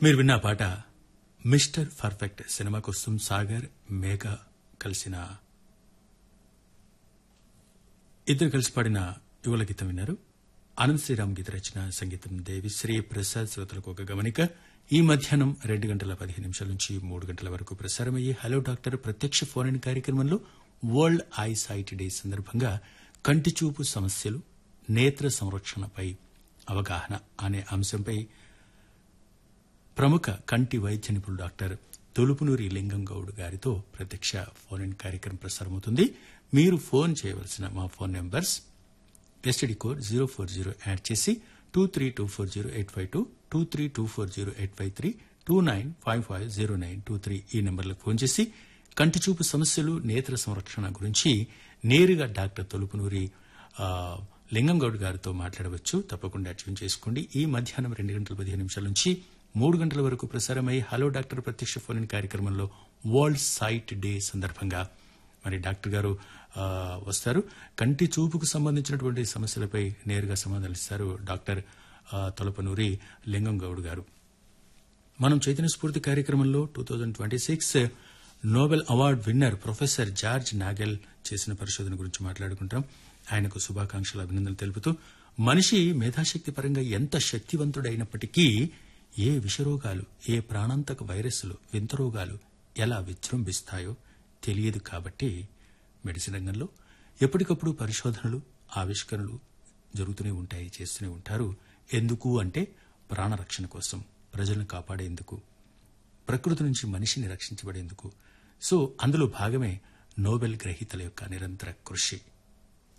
మీరు విన్న పాట మిస్టర్ పర్ఫెక్ట్ సినిమా కోసం సాగర్ మేఘ కలిసిన ఇద్దరు కలిసి పాడిన యువల గీతం విన్నారు ఆనంద్ శ్రీరామ్ గీత రచన సంగీతం దేవిశ్రీ ప్రసాద్ శ్రోతలకు ఒక గమనిక ఈ మధ్యాహ్నం రెండు గంటల పదిహేను నిమిషాల నుంచి మూడు గంటల వరకు ప్రసారమయ్యే హలో డాక్టర్ ప్రత్యక్ష ఫోన్ ఇన్ కార్యక్రమంలో వరల్డ్ ఐ సైట్ డే సందర్భంగా కంటి చూపు సమస్యలు నేత్ర సంరక్షణపై అవగాహన అనే అంశంపై ప్రముఖ కంటి వైద్య నిపుణులు డాక్టర్ తొలుపునూరి లింగం గౌడ్ గారితో ప్రత్యక్ష ఫోన్ ఇన్ కార్యక్రమం ప్రసారమవుతుంది మీరు ఫోన్ చేయవలసిన మా phone numbers STD code zero four zero add చేసి two three two four zero eight five two two three two four zero eight five three two nine five five zero nine two three ఈ నెంబర్లకు phone చేసి కంటి చూపు సమస్యలు నేత్ర సంరక్షణ గురించి నేరుగా డాక్టర్ తొలుపునూరి ఆ, లింగం గౌడ్ గారితో మాట్లాడవచ్చు తప్పకుండా ట్యూన్ చేసుకోండి ఈ మధ్యాహ్నం రెండు గంటల పదిహేను నిమిషాల నుంచి మూడు గంటల వరకు ప్రసారమై హలో డాక్టర్ ప్రత్యక్ష ఫోన్ ఇన్ కార్యక్రమంలో వరల్డ్ సైట్ డే సందర్భంగా మరి డాక్టర్ గారు ఆ, వస్తారు కంటి చూపుకు సంబంధించినటువంటి సమస్యలపై నేరుగా సమాధానాలు ఇస్తారు డాక్టర్ ఆ, తొలపనూరి లింగం గౌడ్ గారు మనం చైతన్య స్ఫూర్తి కార్యక్రమంలో two thousand twenty six Nobel award winner professor George Nagel చేసిన పరిశోధన గురించి మాట్లాడుకుంటాం ఆయనకు శుభాకాంక్షలు అభినందనలు తెలుపుతూ మనిషి మేధాశక్తి పరంగా ఎంత శక్తివంతుడైనప్పటికీ ఏ విషరోగాలు ఏ ప్రాణాంతక వైరస్లు వింత రోగాలు ఎలా విజృంభిస్తాయో తెలియదు కాబట్టి మెడిసిన్ రంగంలో ఎప్పటికప్పుడు పరిశోధనలు ఆవిష్కరణలు జరుగుతూనే ఉంటాయి చేస్తూనే ఉంటారు ఎందుకు అంటే ప్రాణరక్షణ కోసం ప్రజలను కాపాడేందుకు ప్రకృతి నుంచి మనిషిని రక్షించబడేందుకు సో అందులో భాగమే నోబెల్ గ్రహీతల యొక్క నిరంతర కృషి